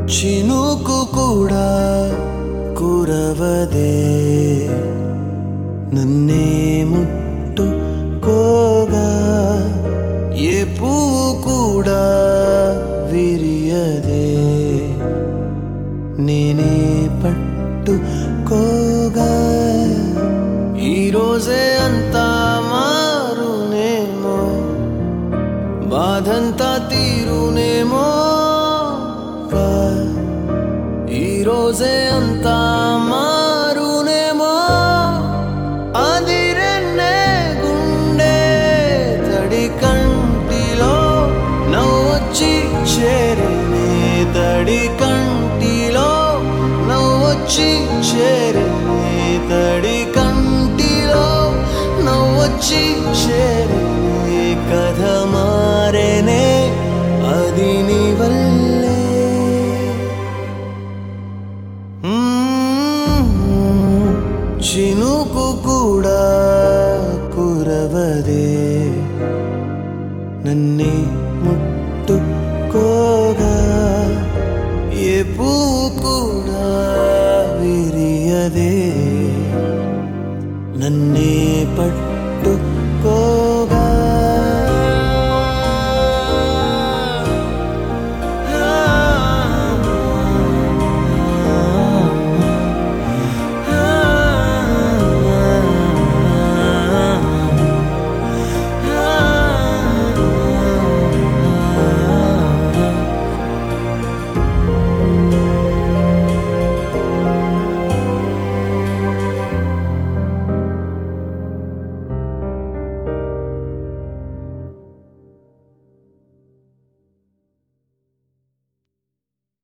చినుకు కూడా కురవదే నన్నే ముట్టుకోగా ఏ పువ్వు కూడా విరియదే నేనే పట్టుకోగా ఈరోజే అంతా మారునేమో బాధంతా తీరునేమో రా. ఈరోజే అంతా మారునేమో అదిరెన్నే గుండె తడి కంటిలో నవ్వొచ్చి చేరనే తడి కంటిలో నవ్వొచ్చి చేరనే తడి కంటిలో నవ్వొచ్చి చేరనే కథ మారేనే అది నీ వల్లే మ్మ్. చినుకు కూడా కురవదే నన్నే ముట్టుకోగా ఏ పువ్వు కూడా విరియదే నన్నే పట్టుకో